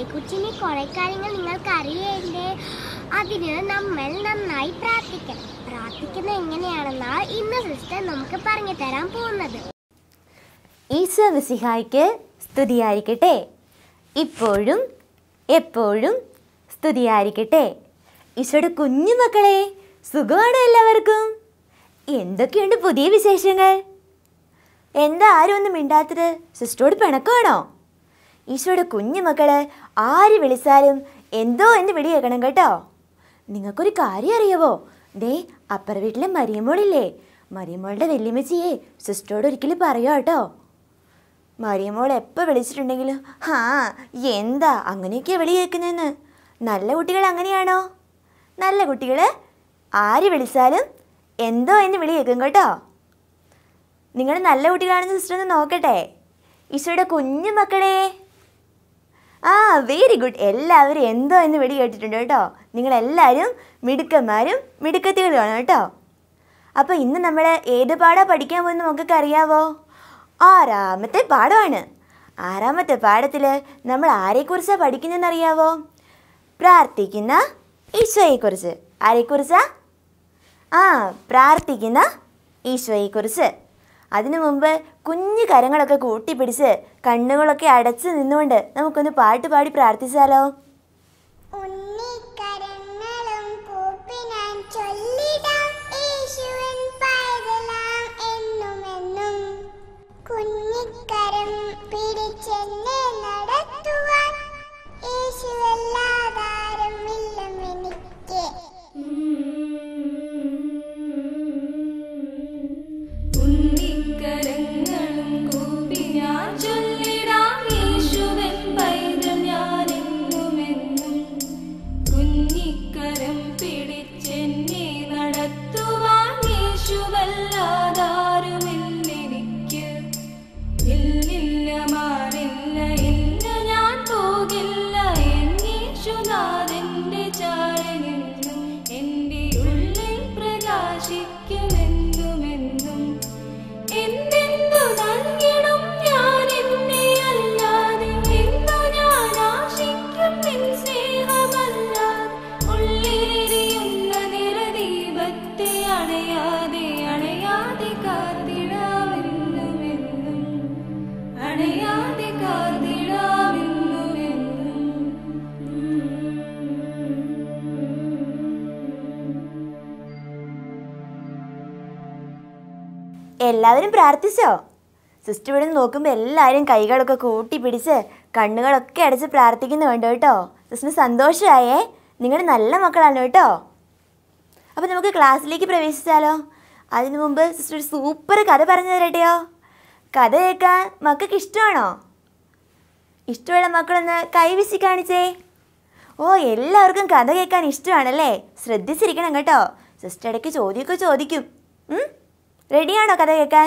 ഈശോയെക്കുറിച്ച് കുറെ കാര്യങ്ങൾ നിങ്ങൾക്ക് അറിയേണ്ടേ അതിന് നമ്മൾ നന്നായി പ്രാർത്ഥിക്കണം പ്രാർത്ഥിക്കുന്നത് എങ്ങനെയാണെന്നാ ഇന്ന് സിസ്റ്റർ നമുക്ക് പറഞ്ഞു തരാൻ പോകുന്നത് ഈശോ മിശിഹായ്ക്ക് സ്തുതിയായിരിക്കട്ടെ ഇപ്പോഴും എപ്പോഴും സ്തുതിയായിരിക്കട്ടെ ഈശോയുടെ കുഞ്ഞു മക്കളെ സുഖമാണോ എല്ലാവർക്കും എന്തൊക്കെയുണ്ട് പുതിയ വിശേഷങ്ങൾ എന്താ ആരും ഒന്നും മിണ്ടാത്തത് സിസ്റ്ററോട് പിണക്കമാണോ ഈശോയുടെ കുഞ്ഞു മക്കള് ആര് വിളിച്ചാലും എന്തോ എന്ന് വിളി കേൾക്കണം കേട്ടോ നിങ്ങൾക്കൊരു കാര്യം അറിയാവോ ദേ അപ്പുറ വീട്ടിലെ മരിയമ്മോളില്ലേ മരിയമ്മോളുടെ വല്യമ്മച്ചിയെ സിസ്റ്ററോട് ഒരിക്കലും പറയോ കേട്ടോ മരിയമോൾ എപ്പോൾ വിളിച്ചിട്ടുണ്ടെങ്കിലും ഹാ എന്താ അങ്ങനെയൊക്കെയാ വിളി കേൾക്കുന്നതെന്ന് നല്ല കുട്ടികൾ അങ്ങനെയാണോ നല്ല കുട്ടികൾ ആര് വിളിച്ചാലും എന്തോ എന്ന് വിളി കേൾക്കും കേട്ടോ നിങ്ങൾ നല്ല കുട്ടികളാണെന്ന് സിസ്റ്റർ ഒന്ന് നോക്കട്ടെ ഈശോയുടെ കുഞ്ഞു മക്കളെ ആ വെരി ഗുഡ് എല്ലാവരും എന്തോ എന്ന് വിളി കേട്ടിട്ടുണ്ട് കേട്ടോ നിങ്ങളെല്ലാവരും മിടുക്കന്മാരും മിടുക്കത്തികളുമാണ് കേട്ടോ അപ്പോൾ ഇന്ന് നമ്മൾ ഏത് പാടാ പഠിക്കാൻ പോകുന്നത് നമുക്കൊക്കെ അറിയാവോ ആറാമത്തെ പാഠമാണ് ആറാമത്തെ പാഠത്തിൽ നമ്മൾ ആരെക്കുറിച്ചാണ് പഠിക്കുന്നതെന്ന് അറിയാവോ പ്രാർത്ഥിക്കുന്ന ഈശോയെക്കുറിച്ച് ആരെക്കുറിച്ചാ ആ പ്രാർത്ഥിക്കുന്ന ഈശോയെക്കുറിച്ച് അതിനു മുമ്പ് കുഞ്ഞു കരങ്ങളൊക്കെ കൂട്ടിപ്പിടിച്ച് കണ്ണുകളൊക്കെ അടച്ച് നിന്നുകൊണ്ട് നമുക്കൊന്ന് പാട്ട് പാടി പ്രാർത്ഥിച്ചാലോ ഉണ്ണിക്കരങ്ങളും കൂപ്പി ഞാൻ ചൊല്ലിടാം യേശുവൻ പൈതലാം എന്നുമെന്നും കുഞ്ഞിക്കരം പിടിച്ചെന്നെ നടത്തുവാൻ യേശുവല്ലാതാരം ഇല്ലമെനിക്ക് ഉണ്ണിക്കരങ്ങളും കൂപ്പി ഞാൻ ചൊല്ലിടാം യേശുവൻ പൈതൽ ഞാനെന്നുമെന്നും കുഞ്ഞിക്കരം പിടിച്ചെന്നെ നടത്തുവാൻ യേശുവല്ലാതാരുമില്ലെനിക്ക് ഇല്ലില്ല മാറില്ല ഇല്ല ഞാൻ പോകില്ല എന്നീശുനാഥന്റെ ചാരനെന്നും എൻ്റെ ഉള്ളിൽ പ്രകാശിക്കുമെന്നുമെന്നും എന്തെന്തു നൽകിടും ഞാൻ എന്നെ അല്ലാതെ എന്നു ഞാൻ ആശിക്കും നിൻ സ്നേഹമല്ലാതെ ഉള്ളിലെരിയുന്ന നിറദീപത്തെ അണയാതെ അണയാതെ കാത്തിടാമെന്നുമെന്നും അണയാതെ കാത്തിടാമെന്നുമെന്നും എല്ലാവരും പ്രാർത്ഥിച്ചോ സിസ്റ്റർ ഇവിടെ നിന്ന് നോക്കുമ്പോൾ എല്ലാവരും കൈകളൊക്കെ കൂട്ടി പിടിച്ച് കണ്ണുകളൊക്കെ അടച്ച് പ്രാർത്ഥിക്കുന്നുണ്ട് കേട്ടോ സിസ്റ്ററിന് സന്തോഷമായേ നിങ്ങൾ നല്ല മക്കളാണ് കേട്ടോ അപ്പോൾ നമുക്ക് ക്ലാസ്സിലേക്ക് പ്രവേശിച്ചാലോ അതിനു മുമ്പ് സിസ്റ്റർ ഒരു സൂപ്പർ കഥ പറഞ്ഞു തരട്ടെയോ കഥ കേൾക്കാൻ മക്കൾക്ക് ഇഷ്ടമാണോ ഇഷ്ടമുള്ള മക്കളൊന്ന് കൈവിശി കാണിച്ചേ ഓ എല്ലാവർക്കും കഥ കേൾക്കാൻ ഇഷ്ടമാണല്ലേ ശ്രദ്ധിച്ചിരിക്കണം കേട്ടോ സിസ്റ്റർ ഇടയ്ക്ക് ചോദ്യമൊക്കെ ചോദിക്കും ഉം? റെഡിയാണോ കഥ കേൾക്കാൻ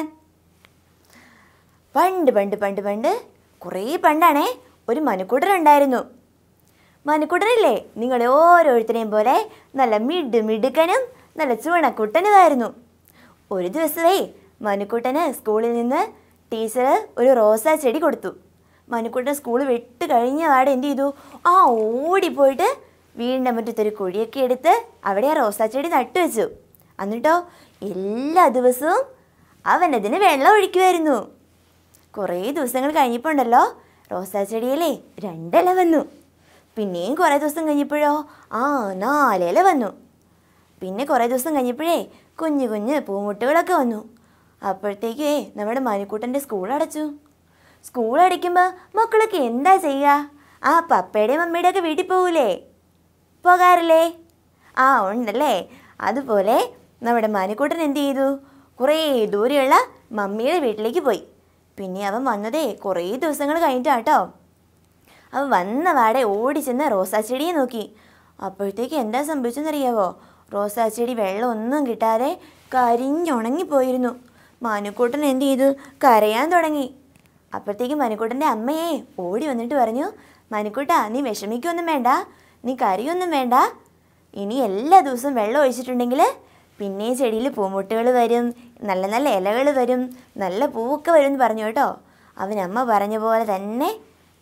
പണ്ട് പണ്ട് പണ്ട് പണ്ട് കുറേ പണ്ടാണേ ഒരു മനുക്കൂട്ടനുണ്ടായിരുന്നു മനുക്കൂട്ടനില്ലേ നിങ്ങൾ ഓരോരുത്തരെയും പോലെ നല്ല മിഡ് മിടുക്കനും നല്ല ചുവണക്കുട്ടനുമായിരുന്നു ഒരു ദിവസമേ മനുക്കൂട്ടന് സ്കൂളിൽ നിന്ന് ടീച്ചർ ഒരു റോസാ ചെടി കൊടുത്തു മനുക്കൂട്ടൻ സ്കൂൾ വിട്ട് കഴിഞ്ഞ പാടെ എന്ത് ചെയ്തു ആ ഓടിപ്പോയിട്ട് വീടിൻ്റെ മുറ്റത്തൊരു കുഴിയൊക്കെ എടുത്ത് അവിടെ ആ റോസാ ചെടി നട്ടു വെച്ചു എന്നിട്ടോ എല്ലാ ദിവസവും അവൻ അതിന് വെള്ളം ഒഴിക്കുമായിരുന്നു കുറേ ദിവസങ്ങൾ കഴിഞ്ഞപ്പോൾ ഉണ്ടല്ലോ റോസാ ചെടിയിലേ രണ്ടില വന്നു പിന്നെയും കുറേ ദിവസം കഴിഞ്ഞപ്പോഴോ ആ നാലില വന്നു പിന്നെ കുറേ ദിവസം കഴിഞ്ഞപ്പോഴേ കുഞ്ഞു കുഞ്ഞ് പൂമുട്ടുകളൊക്കെ വന്നു അപ്പോഴത്തേക്കേ നമ്മുടെ മനുക്കൂട്ടൻ്റെ സ്കൂൾ അടച്ചു സ്കൂൾ അടയ്ക്കുമ്പോൾ മക്കളൊക്കെ എന്താ ചെയ്യുക ആ പപ്പയുടെയും മമ്മിയുടെയും ഒക്കെ വീട്ടിൽ പോകൂലേ പോകാറില്ലേ ആ ഉണ്ടല്ലേ അതുപോലെ നമ്മുടെ മനുക്കൂട്ടൻ എന്ത് ചെയ്തു കുറേ ദൂരെയുള്ള മമ്മിയുടെ വീട്ടിലേക്ക് പോയി പിന്നെ അവൻ വന്നതേ കുറേ ദിവസങ്ങൾ കഴിഞ്ഞിട്ടാട്ടോ അവൻ വന്ന വാടെ ഓടി ചെന്ന് റോസാ ചെടിയെ നോക്കി അപ്പോഴത്തേക്ക് എന്താ സംഭവിച്ചെന്നറിയാവോ റോസാ ചെടി വെള്ളം ഒന്നും കിട്ടാതെ കരിഞ്ഞുണങ്ങിപ്പോയിരുന്നു മനുക്കൂട്ടൻ എന്ത് ചെയ്തു കരയാൻ തുടങ്ങി അപ്പോഴത്തേക്ക് മനുക്കൂട്ടൻ്റെ അമ്മയെ ഓടി വന്നിട്ട് പറഞ്ഞു മനുക്കൂട്ടാ നീ വിഷമിക്കൊന്നും വേണ്ട നീ കരയൊന്നും വേണ്ട ഇനി എല്ലാ ദിവസവും വെള്ളം ഒഴിച്ചിട്ടുണ്ടെങ്കിൽ പിന്നെ ചെടിയിൽ പൂമുട്ടുകൾ വരും നല്ല നല്ല ഇലകൾ വരും നല്ല പൂവൊക്കെ വരും എന്ന് പറഞ്ഞു കേട്ടോ അവൻ അമ്മ പറഞ്ഞ പോലെ തന്നെ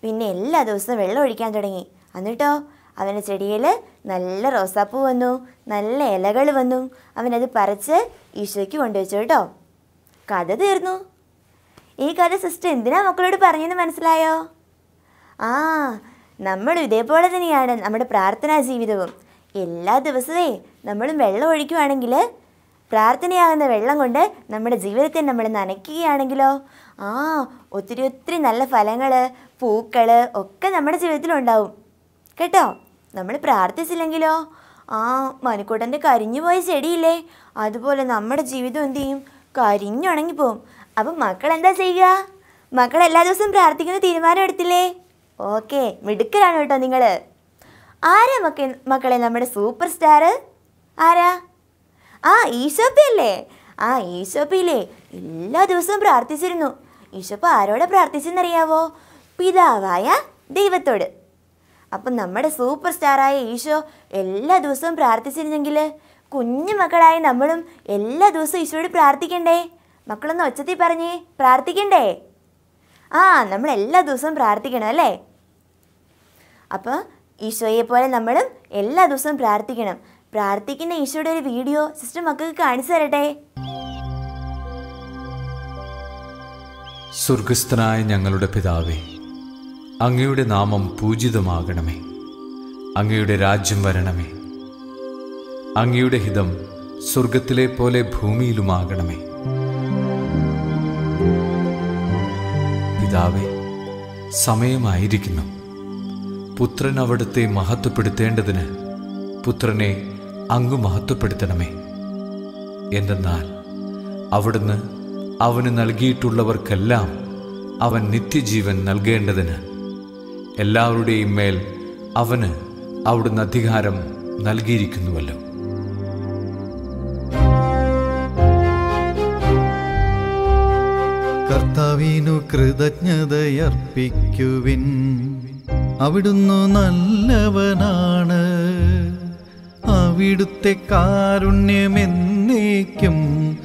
പിന്നെ എല്ലാ ദിവസവും വെള്ളം ഒഴിക്കാൻ തുടങ്ങി എന്നിട്ടോ അവൻ്റെ ചെടിയിൽ നല്ല റോസാപ്പൂ വന്നു നല്ല ഇലകൾ വന്നു അവനത് പറിച്ച് ഈശോയ്ക്ക് കൊണ്ടുവച്ചു കേട്ടോ കഥ തീർന്നു ഈ കഥ സിസ്റ്റർ എന്തിനാ മക്കളോട് പറഞ്ഞെന്ന് മനസ്സിലായോ ആ നമ്മളും ഇതേപോലെ തന്നെയാണ് നമ്മുടെ പ്രാർത്ഥനാ ജീവിതവും എല്ലാ ദിവസവേ നമ്മളും വെള്ളം ഒഴിക്കുവാണെങ്കിൽ പ്രാർത്ഥനയാകുന്ന വെള്ളം കൊണ്ട് നമ്മുടെ ജീവിതത്തെ നമ്മൾ നനയ്ക്കുകയാണെങ്കിലോ ആ ഒത്തിരി ഒത്തിരി നല്ല ഫലങ്ങൾ പൂക്കൾ ഒക്കെ നമ്മുടെ ജീവിതത്തിലുണ്ടാവും കേട്ടോ നമ്മൾ പ്രാർത്ഥിച്ചില്ലെങ്കിലോ ആ മനുക്കൂട്ടൻ്റെ കരിഞ്ഞുപോയ ചെടിയില്ലേ അതുപോലെ നമ്മുടെ ജീവിതം എന്ത് ചെയ്യും കരിഞ്ഞുണങ്ങിപ്പോവും അപ്പം മക്കൾ എന്താ ചെയ്യുക മക്കൾ എല്ലാ ദിവസവും പ്രാർത്ഥിക്കുന്ന തീരുമാനം എടുത്തില്ലേ ഓക്കെ മിടുക്കലാണ് കേട്ടോ നിങ്ങൾ ആരാ മക്ക മക്കളെ നമ്മുടെ സൂപ്പർ സ്റ്റാർ ആരാ ആ ഈശോപ്പയല്ലേ ആ ഈശോപ്പയില്ലേ എല്ലാ ദിവസവും പ്രാർത്ഥിച്ചിരുന്നു ഈശോപ്പ ആരോടെ പ്രാർത്ഥിച്ചെന്നറിയാവോ പിതാവായ ദൈവത്തോട് അപ്പം നമ്മുടെ സൂപ്പർ സ്റ്റാറായ ഈശോ എല്ലാ ദിവസവും പ്രാർത്ഥിച്ചിരുന്നെങ്കിൽ കുഞ്ഞു മക്കളായ നമ്മളും എല്ലാ ദിവസവും ഈശോയോട് പ്രാർത്ഥിക്കണ്ടേ മക്കളൊന്ന് ഒച്ചത്തിൽ പറഞ്ഞേ പ്രാർത്ഥിക്കണ്ടേ ആ നമ്മൾ എല്ലാ ദിവസവും പ്രാർത്ഥിക്കണം അല്ലേ അപ്പോൾ ഈശോയെ പോലെ നമ്മളും എല്ലാ ദിവസവും പ്രാർത്ഥിക്കണം പ്രാർത്ഥിക്കുന്ന ഈശോയുടെ ഒരു വീഡിയോ സിസ്റ്റർ മക്കൾക്ക് കാണിച്ചു തരട്ടെ സ്വർഗസ്ഥനായ ഞങ്ങളുടെ പിതാവേ അങ്ങയുടെ നാമം പൂജിതമാകണമേ അങ്ങയുടെ രാജ്യം വരണമേ അങ്ങയുടെ ഹിതം സ്വർഗത്തിലെ പോലെ ഭൂമിയിലുമാകണമേ പിതാവേ സമയമായിരിക്കുന്നു പുത്രൻ അവിടുത്തെ മഹത്വപ്പെടുത്തേണ്ടതിന് പുത്രനെ അങ്ങ് മഹത്വപ്പെടുത്തണമേ എന്തെന്നാൽ അവിടുന്ന് അവന് നൽകിയിട്ടുള്ളവർക്കെല്ലാം അവൻ നിത്യജീവൻ നൽകേണ്ടതിന് എല്ലാവരുടെയും മേൽ അവന് അവിടുന്ന് അധികാരം നൽകിയിരിക്കുന്നുവല്ലോ കർത്താവിനു കൃതജ്ഞതയർപ്പിക്കുവിൻ അവിടുന്ന് നല്ലവനാണ് അവിടുത്തെ കാരുണ്യമെന്നേക്കും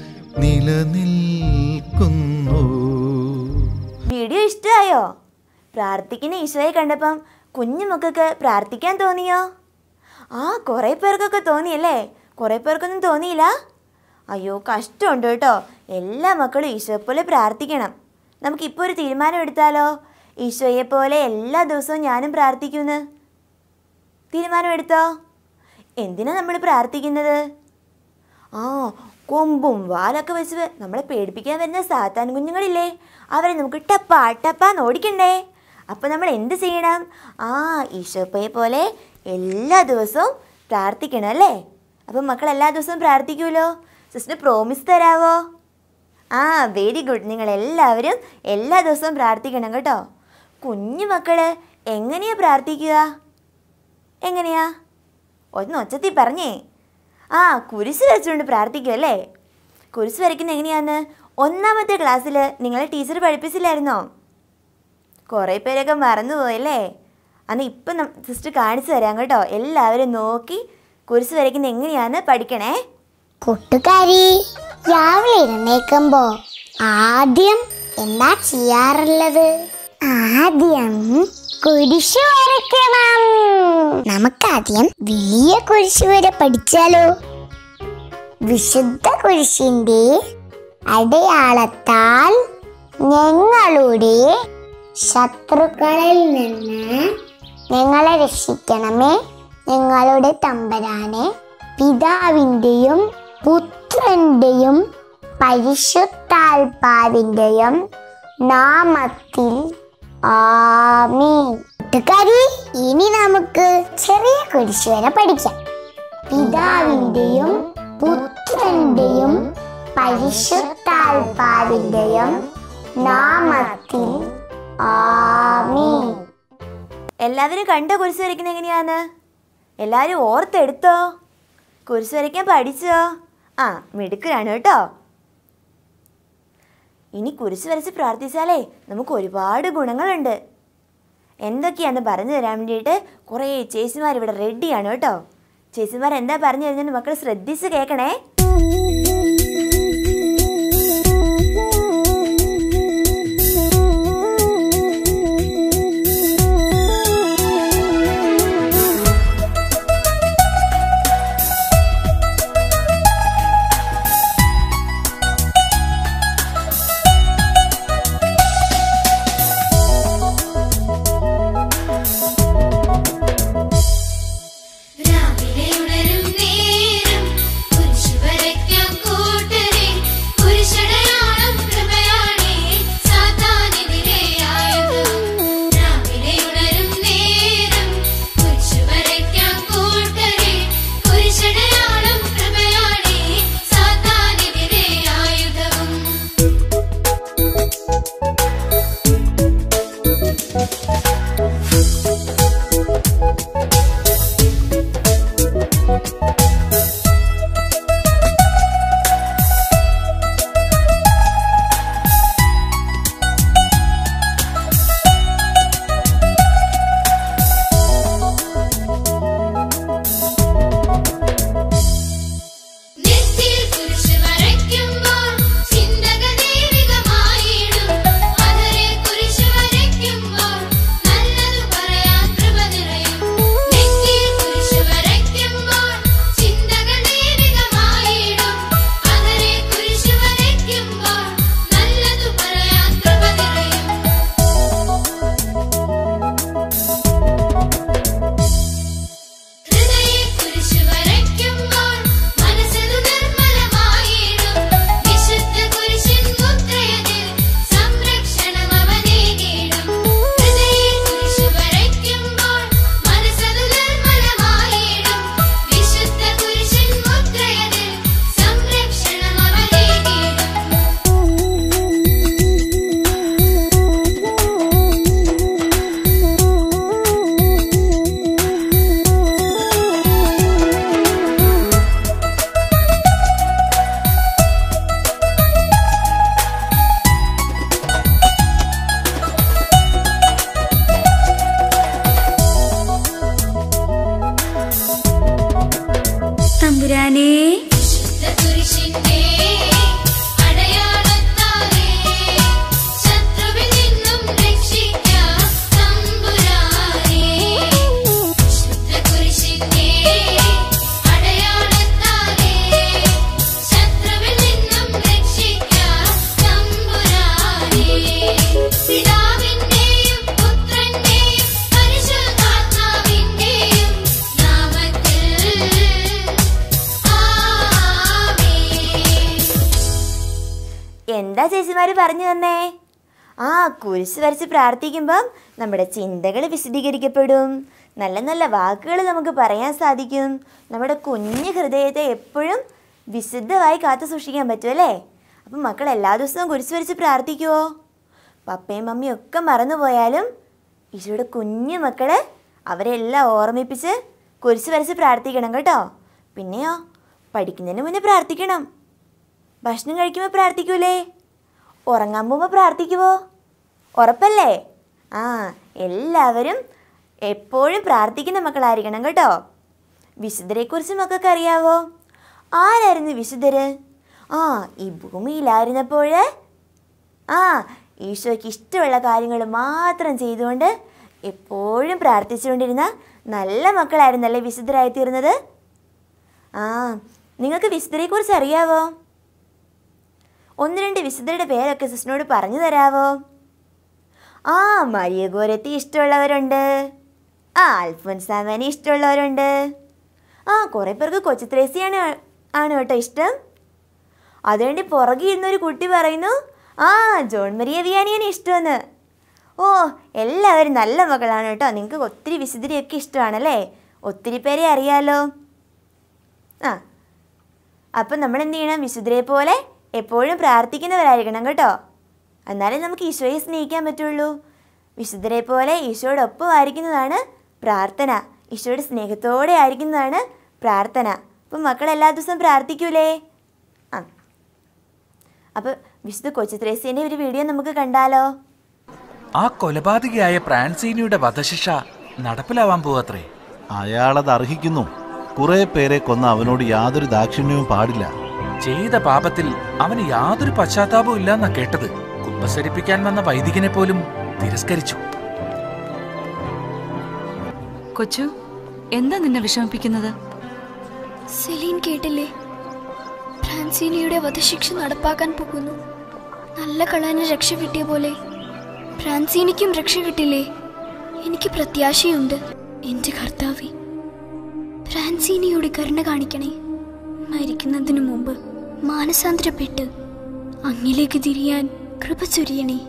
നിലനിൽക്കുന്നു വീഡിയോ ഇഷ്ടമായോ പ്രാർത്ഥിക്കുന്ന ഈശോയെ കണ്ടപ്പം കുഞ്ഞു മക്കൾക്ക് പ്രാർത്ഥിക്കാൻ തോന്നിയോ ആ കുറേ പേർക്കൊക്കെ തോന്നിയല്ലേ കുറേ പേർക്കൊന്നും തോന്നിയില്ല അയ്യോ കഷ്ടമുണ്ട് കേട്ടോ എല്ലാ മക്കളും ഈശോയെ പോലെ പ്രാർത്ഥിക്കണം നമുക്കിപ്പോൾ ഒരു തീരുമാനം എടുത്താലോ ഈശോയെ പോലെ എല്ലാ ദിവസവും ഞാനും പ്രാർത്ഥിക്കുമെന്ന് തീരുമാനം എടുത്തോ എന്തിനാ നമ്മൾ പ്രാർത്ഥിക്കുന്നത് ആ കൊമ്പും വാലൊക്കെ വെച്ച് നമ്മളെ പേടിപ്പിക്കാൻ വരുന്ന സാത്താൻ കുഞ്ഞുങ്ങളില്ലേ അവരെ നമുക്ക് ടപ്പാ ടപ്പാന്ന് ഓടിക്കണ്ടേ അപ്പോൾ നമ്മൾ എന്ത് ചെയ്യണം ആ ഈശോപ്പയെ പോലെ എല്ലാ ദിവസവും പ്രാർത്ഥിക്കണം അല്ലേ അപ്പം മക്കൾ എല്ലാ ദിവസവും പ്രാർത്ഥിക്കുമല്ലോ സിസ്റ്റർ പ്രോമിസ് തരാവോ ആ വെരി ഗുഡ് നിങ്ങൾ എല്ലാവരും എല്ലാ ദിവസവും പ്രാർത്ഥിക്കണം കേട്ടോ കുഞ്ഞു മക്കൾ എങ്ങനെയാ പ്രാർത്ഥിക്കുക എങ്ങനെയാ ഒന്ന് ഒച്ചത്തിൽ പറഞ്ഞേ ആ കുരിശ് വരച്ചുകൊണ്ട് പ്രാർത്ഥിക്കും അല്ലേ കുരിശ് വരയ്ക്കുന്ന എങ്ങനെയാന്ന് ഒന്നാമത്തെ ക്ലാസ്സിൽ നിങ്ങളെ ടീച്ചർ പഠിപ്പിച്ചില്ലായിരുന്നോ കുറേ പേരൊക്കെ മറന്നുപോയല്ലേ അന്ന് ഇപ്പം സിസ്റ്റർ കാണിച്ചു തരാം കേട്ടോ എല്ലാവരും നോക്കി കുരിശ് വരയ്ക്കുന്ന എങ്ങനെയാന്ന് പഠിക്കണേ കൂട്ടുകാരി രാവിലെ എഴുന്നേക്കുമ്പോ ആദ്യം എന്താ ചെയ്യാറുള്ളത് ആദ്യം കുരിശ് വരയ്ക്കണം നമുക്കാദ്യം വലിയ കുരിശ് വരെ പഠിച്ചാലോ വിശുദ്ധ കുരിശിന്റെ അടയാളത്താൽ ഞങ്ങളുടെ ശത്രുക്കളിൽ നിന്ന് ഞങ്ങളെ രക്ഷിക്കണമേ ഞങ്ങളുടെ തമ്പരാനെ പിതാവിൻ്റെയും പുത്രന്റെയും പരിശുദ്ധാത്മാവിൻ്റെയും നാമത്തിൽ ആമീൻ കൂട്ടുകാരി ഇനി നമുക്ക് ചെറിയ കുരിശ് വരെ പഠിക്കാം പിതാവിൻ്റെയും പുത്രന്റെയും പരിശുദ്ധാത്മാവിൻ്റെയും നാമത്തിൽ ആമീൻ എല്ലാവരും കണ്ടോ കുരിശ് വരയ്ക്കുന്നത് എങ്ങനെയാന്ന് എല്ലാവരും ഓർത്തെടുത്തോ കുരിശ് വരയ്ക്കാൻ പഠിച്ചോ ആ മിടുക്കരാണ് കേട്ടോ ഇനി കുരിശ് വരച്ച് പ്രാർത്ഥിച്ചാലേ നമുക്ക് ഒരുപാട് ഗുണങ്ങളുണ്ട് എന്തൊക്കെയാന്ന് പറഞ്ഞു തരാൻ വേണ്ടിയിട്ട് കുറേ ചേച്ചിമാർ ഇവിടെ റെഡിയാണ് കേട്ടോ ചേച്ചിമാർ എന്താ പറഞ്ഞു തരുന്നത് മക്കൾ ശ്രദ്ധിച്ച് കേൾക്കണേ എന്താ ചേച്ചിമാർ പറഞ്ഞു തന്നേ ആ കുരിശ് വരച്ച് പ്രാർത്ഥിക്കുമ്പം നമ്മുടെ ചിന്തകൾ വിശദീകരിക്കപ്പെടും നല്ല നല്ല വാക്കുകൾ നമുക്ക് പറയാൻ സാധിക്കും നമ്മുടെ കുഞ്ഞു ഹൃദയത്തെ എപ്പോഴും വിശുദ്ധമായി കാത്തു സൂക്ഷിക്കാൻ പറ്റുമല്ലേ അപ്പം മക്കൾ എല്ലാ ദിവസവും കുരിശ് വരച്ച് പ്രാർത്ഥിക്കുമോ പപ്പയും മമ്മിയും ഒക്കെ മറന്നുപോയാലും ഈശോയുടെ കുഞ്ഞു മക്കളെ അവരെല്ലാം ഓർമ്മിപ്പിച്ച് കുരിശ് വരച്ച് പ്രാർത്ഥിക്കണം കേട്ടോ പിന്നെയോ പഠിക്കുന്നതിന് മുന്നേ പ്രാർത്ഥിക്കണം ഭക്ഷണം കഴിക്കുമ്പോൾ പ്രാർത്ഥിക്കൂലേ ഉറങ്ങാൻ പോകുമ്പോൾ പ്രാർത്ഥിക്കുമോ ഉറപ്പല്ലേ ആ എല്ലാവരും എപ്പോഴും പ്രാർത്ഥിക്കുന്ന മക്കളായിരിക്കണം കേട്ടോ വിശുദ്ധരെക്കുറിച്ച് മക്കൾക്ക് അറിയാവോ ആരായിരുന്നു വിശുദ്ധര് ആ ഈ ഭൂമിയിലായിരുന്നപ്പോൾ ആ ഈശോയ്ക്ക് ഇഷ്ടമുള്ള കാര്യങ്ങൾ മാത്രം ചെയ്തുകൊണ്ട് എപ്പോഴും പ്രാർത്ഥിച്ചുകൊണ്ടിരുന്ന നല്ല മക്കളായിരുന്നല്ലേ വിശുദ്ധരായി തീർന്നത് ആ നിങ്ങൾക്ക് വിശുദ്ധരെക്കുറിച്ച് അറിയാവോ ഒന്ന് രണ്ട് വിശുദ്ധരുടെ പേരൊക്കെ സിസ്റ്ററിനോട് പറഞ്ഞു തരാവോ ആ മരിയ ഗോരത്തി ഇഷ്ടമുള്ളവരുണ്ട് ആ അൽഫോൻസാമേനെ ഇഷ്ടമുള്ളവരുണ്ട് ആ കുറേ പേർക്ക് കൊച്ചു ത്രേസിയാണ് ആണ് കേട്ടോ ഇഷ്ടം അതുകൊണ്ട് പുറകെ ഇരുന്നൊരു കുട്ടി പറയുന്നു ആ ജോൺ മരിയ വിയാനിയാണ് ഇഷ്ടമെന്ന് ഓ എല്ലാവരും നല്ല മക്കളാണ് കേട്ടോ നിങ്ങൾക്ക് ഒത്തിരി വിശുദ്ധരെയൊക്കെ ഇഷ്ടമാണല്ലേ ഒത്തിരി പേരെ അറിയാലോ ആ അപ്പം നമ്മൾ എന്ത് ചെയ്യണം വിശുദ്ധരെ പോലെ എപ്പോഴും പ്രാർത്ഥിക്കുന്നവരായിരിക്കണം കേട്ടോ എന്നാലേ നമുക്ക് ഈശോയെ സ്നേഹിക്കാൻ പറ്റുള്ളൂ വിശുദ്ധരെ പോലെ ഈശോയോടൊപ്പം ആയിരിക്കുന്നതാണ് പ്രാർത്ഥന ഈശോയുടെ സ്നേഹത്തോടെ ആയിരിക്കുന്നതാണ് പ്രാർത്ഥന അപ്പം മക്കൾ എല്ലാ ദിവസവും പ്രാർത്ഥിക്കൂലേ ആ അപ്പോൾ വിശുദ്ധ കൊച്ചുത്രേസ്യൻ്റെ ഒരു വീഡിയോ നമുക്ക് കണ്ടാലോ ആ കൊലപാതകയായ പ്രാൻസീനിയുടെ വധശിക്ഷ നടപ്പിലാവാൻ പോവത്രേ അയാളത് അർഹിക്കുന്നു കുറെ പേരെ കൊന്ന അവനോട് യാതൊരു ദാക്ഷിണ്യവും പാടില്ല ചെയ്ത പാപത്തിൽ അവന് യാതൊരു പശ്ചാത്താപവും ഇല്ലെന്നാ കേട്ടത് കുമ്പസരിപ്പിക്കാൻ വന്ന വൈദികനെ പോലും തിരസ്കരിച്ചു കൊച്ചു എന്താ നിന്നെ വിഷമിപ്പിക്കുന്നത് സെലീൻ കേട്ടില്ലേ ഫ്രാൻസീനിയുടെ വധശിക്ഷ നടപ്പാക്കാൻ പോകുന്നു നല്ല കള്ളന് രക്ഷ കിട്ടിയ പോലെ ഫ്രാൻസീനിക്കും രക്ഷ കിട്ടില്ലേ എനിക്ക് പ്രത്യാശയുണ്ട് എന്റെ കർത്താവെ ഫ്രാൻസീനിയോട് കരുണ കാണിക്കണേ മരിക്കുന്നതിനു മുമ്പ് മാനസാന്തരപ്പെട്ട് അങ്ങിലേക്ക് തിരിയാൻ കൃപ ചൊരിയണേ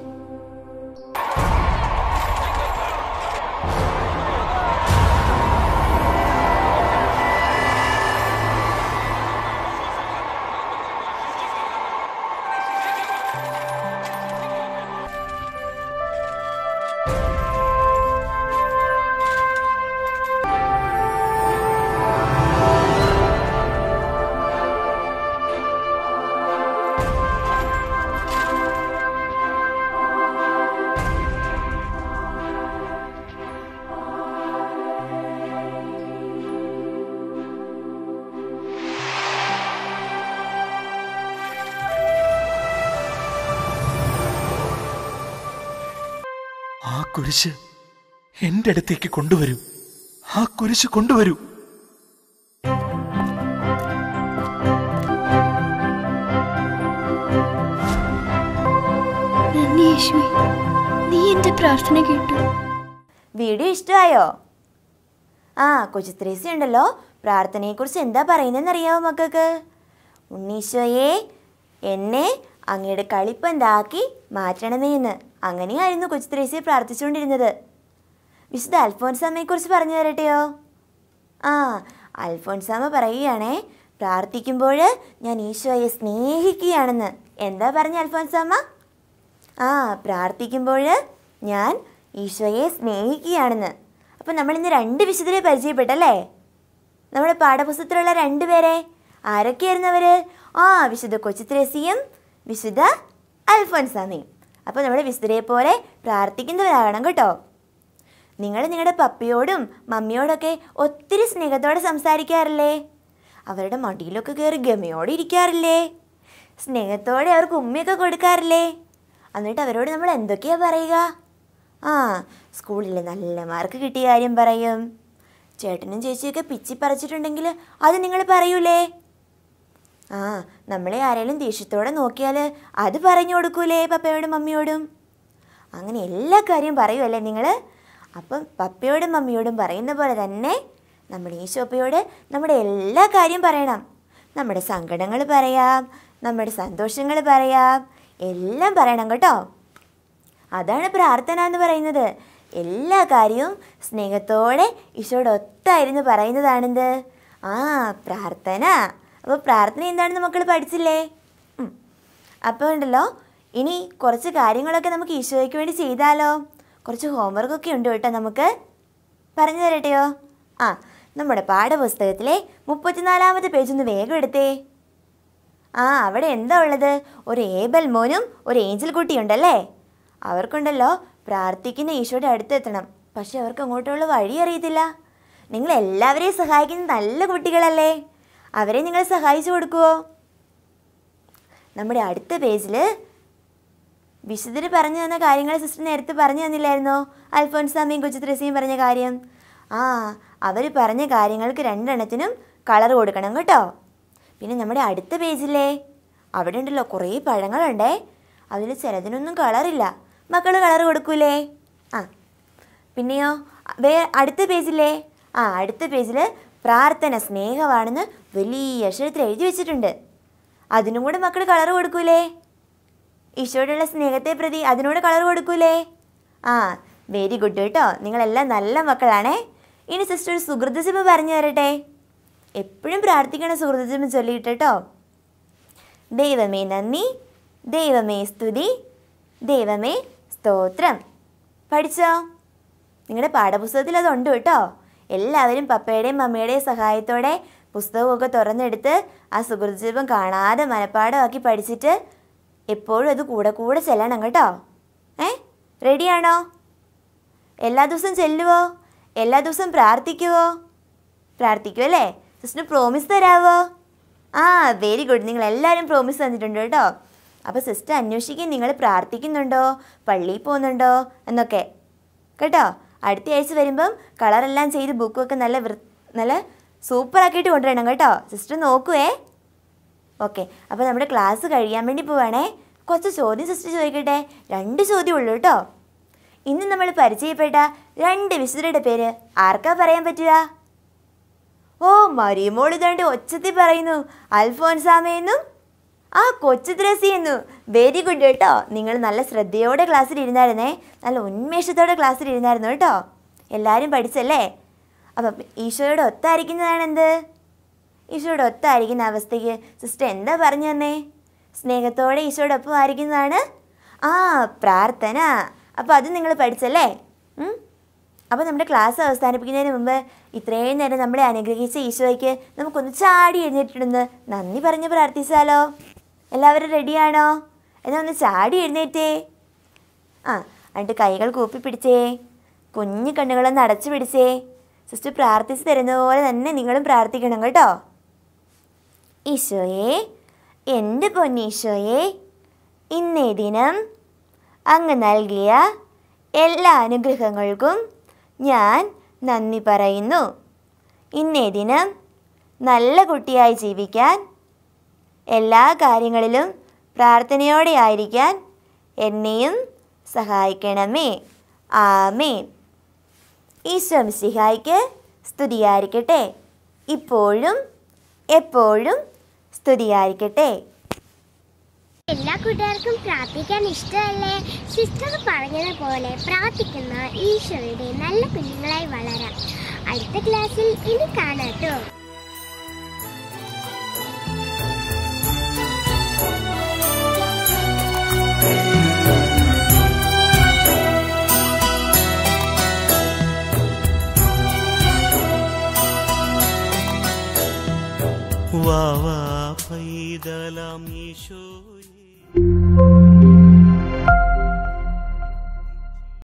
ആ കുരിശ് എന്റെ അടുത്തേക്ക് കൊണ്ടുവരൂ ആ കുരിശ് കൊണ്ടുവരൂ നന്ദി യേശുവേ നീ എന്റെ പ്രാർത്ഥന കേട്ടു വീഡിയോ ഇഷ്ടമായോ ആ കൊച്ചുത്രേസി ഉണ്ടല്ലോ പ്രാർത്ഥനയെക്കുറിച്ച് എന്താ പറയുന്നതെന്ന് അറിയാമോ മക്കൾക്ക് ഉണ്ണീശോയെ എന്നെ അങ്ങയുടെ കളിപ്പന്താക്കി മാറ്റണമേ എന്ന് അങ്ങനെയായിരുന്നു കൊച്ചുത്രേസിയെ പ്രാർത്ഥിച്ചുകൊണ്ടിരുന്നത് വിശുദ്ധ അൽഫോൻസാമ്മയെക്കുറിച്ച് പറഞ്ഞു തരട്ടെയോ ആ അൽഫോൻസാമ്മ പറയുകയാണേ പ്രാർത്ഥിക്കുമ്പോൾ ഞാൻ ഈശോയെ സ്നേഹിക്കുകയാണെന്ന് എന്താ പറഞ്ഞ അൽഫോൻസാമ്മ ആ പ്രാർത്ഥിക്കുമ്പോൾ ഞാൻ ഈശോയെ സ്നേഹിക്കുകയാണെന്ന് അപ്പം നമ്മൾ ഇന്ന് രണ്ട് വിശുദ്ധരെ പരിചയപ്പെട്ടല്ലേ നമ്മുടെ പാഠപുസ്തകത്തിലുള്ള രണ്ടുപേരെ ആരൊക്കെയായിരുന്നു അവർ ആ വിശുദ്ധ കൊച്ചുത്രേസിയും വിശുദ്ധ അൽഫോൻസാമയും അപ്പോൾ നമ്മുടെ വിശുദ്ധരെ പോലെ പ്രാർത്ഥിക്കുന്നവരാകണം കേട്ടോ നിങ്ങൾ നിങ്ങളുടെ പപ്പയോടും മമ്മിയോടൊക്കെ ഒത്തിരി സ്നേഹത്തോടെ സംസാരിക്കാറില്ലേ അവരുടെ മടിയിലൊക്കെ കയറി ഗമയോടെ ഇരിക്കാറില്ലേ സ്നേഹത്തോടെ അവർക്ക് ഉമ്മയൊക്കെ കൊടുക്കാറില്ലേ എന്നിട്ട് അവരോട് നമ്മൾ എന്തൊക്കെയാ പറയുക ആ സ്കൂളിൽ നല്ല മാർക്ക് കിട്ടിയ കാര്യം പറയും ചേട്ടനും ചേച്ചിയൊക്കെ പിച്ചി പറിച്ചിട്ടുണ്ടെങ്കിൽ അത് നിങ്ങൾ പറയൂലേ ആ നമ്മളെ ആരെങ്കിലും ദേഷ്യത്തോടെ നോക്കിയാൽ അത് പറഞ്ഞു കൊടുക്കൂലേ പപ്പയോടും മമ്മിയോടും അങ്ങനെ എല്ലാ കാര്യവും പറയുമല്ലേ നിങ്ങൾ അപ്പം പപ്പയോടും മമ്മിയോടും പറയുന്ന പോലെ തന്നെ നമ്മുടെ ഈശോപ്പയോട് നമ്മുടെ എല്ലാ കാര്യം പറയണം നമ്മുടെ സങ്കടങ്ങൾ പറയാം നമ്മുടെ സന്തോഷങ്ങൾ പറയാം എല്ലാം പറയണം കേട്ടോ അതാണ് പ്രാർത്ഥന എന്ന് പറയുന്നത് എല്ലാ കാര്യവും സ്നേഹത്തോടെ ഈശോയുടെ ഒത്തായിരുന്നു പറയുന്നതാണെന്ത് ആ പ്രാർത്ഥന അപ്പോൾ പ്രാർത്ഥന എന്താണെന്ന് മക്കൾ പഠിച്ചില്ലേ ഉം. അപ്പോൾ ഉണ്ടല്ലോ ഇനി കുറച്ച് കാര്യങ്ങളൊക്കെ നമുക്ക് ഈശോയ്ക്ക് വേണ്ടി ചെയ്താലോ കുറച്ച് ഹോംവർക്കൊക്കെ ഉണ്ട് കേട്ടോ നമുക്ക് പറഞ്ഞു തരട്ടെയോ ആ നമ്മുടെ പാഠപുസ്തകത്തിലെ മുപ്പത്തിനാലാമത്തെ പേജ് ഒന്ന് വേഗം എടുത്തേ ആ അവിടെ എന്താ ഉള്ളത് ഒരു ഏബൽ മോനും ഒരു ഏഞ്ചൽ കുട്ടിയുണ്ടല്ലേ അവർക്കുണ്ടല്ലോ പ്രാർത്ഥിക്കുന്ന ഈശോയുടെ അടുത്തെത്തണം പക്ഷെ അവർക്ക് അങ്ങോട്ടുള്ള വഴി അറിയത്തില്ല നിങ്ങൾ എല്ലാവരെയും സഹായിക്കുന്ന നല്ല കുട്ടികളല്ലേ അവരെ നിങ്ങൾ സഹായിച്ചു കൊടുക്കുവോ നമ്മുടെ അടുത്ത പേജിൽ വിശുദ്ധർ പറഞ്ഞു തന്ന കാര്യങ്ങൾ സിസ്റ്റർ നേരത്തെ പറഞ്ഞു തന്നില്ലായിരുന്നോ അൽഫോൻസാമിയും കൊച്ചുത്രസിയും പറഞ്ഞ കാര്യം ആ അവർ പറഞ്ഞ കാര്യങ്ങൾക്ക് രണ്ടെണ്ണത്തിനും കളർ കൊടുക്കണം കേട്ടോ പിന്നെ നമ്മുടെ അടുത്ത പേജില്ലേ അവിടെ ഉണ്ടല്ലോ കുറേ പഴങ്ങളുണ്ടേ അതിൽ ചിലതിനൊന്നും കളറില്ല മക്കൾ കളർ കൊടുക്കൂലേ ആ പിന്നെയോ വേ അടുത്ത പേജില്ലേ ആ അടുത്ത പേജിൽ പ്രാർത്ഥന സ്നേഹമാണെന്ന് വലിയ അക്ഷരത്തിൽ എഴുതി വെച്ചിട്ടുണ്ട് അതിനും കൂടെ മക്കൾ കളർ കൊടുക്കൂലേ ഈശോയോടുള്ള സ്നേഹത്തെ പ്രതി അതിനോട് കളർ കൊടുക്കൂലേ ആ വെരി ഗുഡ് കേട്ടോ നിങ്ങളെല്ലാം നല്ല മക്കളാണേ ഇനി സിസ്റ്റർ ഒരു സുഹൃതജപം പറഞ്ഞു തരട്ടെ എപ്പോഴും പ്രാർത്ഥിക്കണം സുഹൃതജപം ചൊല്ലിയിട്ട് കേട്ടോ ദൈവമേ നന്ദി ദൈവമേ സ്തുതി ദൈവമേ സ്തോത്രം പഠിച്ചോ നിങ്ങളുടെ പാഠപുസ്തകത്തിൽ അതുണ്ട് കേട്ടോ എല്ലാവരും പപ്പയുടെയും മമ്മയുടെയും സഹായത്തോടെ പുസ്തകമൊക്കെ തുറന്നെടുത്ത് ആ സുഹൃതജീവം കാണാതെ മനപ്പാടമാക്കി പഠിച്ചിട്ട് എപ്പോഴും അത് കൂടെ കൂടെ ചെല്ലണം കേട്ടോ ഏ റെഡിയാണോ എല്ലാ ദിവസവും ചെല്ലുവോ എല്ലാ ദിവസവും പ്രാർത്ഥിക്കുവോ പ്രാർത്ഥിക്കുമോ അല്ലേ സിസ്റ്റർ പ്രോമിസ് തരാവോ ആ വെരി ഗുഡ് നിങ്ങൾ എല്ലാവരും പ്രോമിസ് തന്നിട്ടുണ്ട് കേട്ടോ അപ്പോൾ സിസ്റ്റർ അന്വേഷിക്കും നിങ്ങൾ പ്രാർത്ഥിക്കുന്നുണ്ടോ പള്ളിയിൽ പോകുന്നുണ്ടോ എന്നൊക്കെ കേട്ടോ അടുത്ത ആഴ്ച വരുമ്പം കളറെല്ലാം ചെയ്ത് ബുക്കൊക്കെ നല്ല വൃ നല്ല സൂപ്പറാക്കിയിട്ട് കൊണ്ടുവരണം കേട്ടോ സിസ്റ്റർ നോക്കുവേ ഓക്കെ അപ്പോൾ നമ്മുടെ ക്ലാസ് കഴിയാൻ വേണ്ടി പോവാണേ കുറച്ച് ചോദ്യം സിസ്റ്റർ ചോദിക്കട്ടെ രണ്ട് ചോദ്യം ഉള്ളൂ കേട്ടോ ഇന്ന് നമ്മൾ പരിചയപ്പെട്ട രണ്ട് വിശുദ്ധരുടെ പേര് ആർക്കാ പറയാൻ പറ്റുക ഓ മരിയമോൾ ഇതാണ്ട് ഒച്ചത്തിൽ പറയുന്നു അൽഫോൻസാമയെന്നും ആ കൊച്ചു ത്രേസിയെന്നു വെരി ഗുഡ് കേട്ടോ നിങ്ങൾ നല്ല ശ്രദ്ധയോടെ ക്ലാസ്സിൽ ഇരുന്നായിരുന്നേ നല്ല ഉന്മേഷത്തോടെ ക്ലാസ്സിൽ ഇരുന്നായിരുന്നു കേട്ടോ എല്ലാവരും പഠിച്ചല്ലേ അപ്പം ഈശോയോട് ഒത്തായിരിക്കുന്നതാണ് എന്ത് ഈശോയോട് ഒത്തായിരിക്കുന്ന അവസ്ഥയ്ക്ക് സിസ്റ്റർ എന്താ പറഞ്ഞു തന്നേ സ്നേഹത്തോടെ ഈശോയോടൊപ്പം ആയിരിക്കുന്നതാണ് ആ പ്രാർത്ഥന അപ്പോൾ അത് നിങ്ങൾ പഠിച്ചല്ലേ ഉം? അപ്പോൾ നമ്മുടെ ക്ലാസ് അവസാനിപ്പിക്കുന്നതിന് മുമ്പ് ഇത്രയും നേരം നമ്മളെ അനുഗ്രഹിച്ച ഈശോയ്ക്ക് നമുക്കൊന്ന് ചാടി എഴുന്നേറ്റിട്ടൊന്ന് നന്ദി പറഞ്ഞ് പ്രാർത്ഥിച്ചാലോ എല്ലാവരും റെഡിയാണോ എന്നാൽ ഒന്ന് ചാടി എഴുന്നേറ്റേ ആ എന്നിട്ട് കൈകൾ കൂപ്പി പിടിച്ചേ കുഞ്ഞു കണ്ണുകളൊന്ന് അടച്ചു പിടിച്ചേ സിസ്റ്റർ പ്രാർത്ഥിച്ച് തരുന്ന പോലെ തന്നെ നിങ്ങളും പ്രാർത്ഥിക്കണം കേട്ടോ ഈശോയെ എൻ്റെ പൊന്നീശോയെ ഇന്നേ ദിനം അങ്ങ് നൽകിയ എല്ലാ അനുഗ്രഹങ്ങൾക്കും ഞാൻ നന്ദി പറയുന്നു ഇന്നേ ദിനം നല്ല കുട്ടിയായി ജീവിക്കാൻ എല്ലാ കാര്യങ്ങളിലും പ്രാർത്ഥനയോടെ ആയിരിക്കാൻ എന്നെയും സഹായിക്കണമേ ആമേൻ ഈശോ മിശിഹായ്ക്ക് സ്തുതിയായിരിക്കട്ടെ ഇപ്പോഴും എപ്പോഴും സ്തുതിയായിരിക്കട്ടെ എല്ലാ കൂട്ടുകാർക്കും പ്രാർത്ഥിക്കാൻ ഇഷ്ടമല്ലേ സിസ്റ്റർ പറഞ്ഞതുപോലെ പ്രാർത്ഥിക്കുന്ന ഈശോയുടെ നല്ല കുഞ്ഞുങ്ങളായി വളരാം അടുത്ത ക്ലാസ്സിൽ ഇനി കാണാട്ടോ വാവാ പൈതലാം ഈശോയേ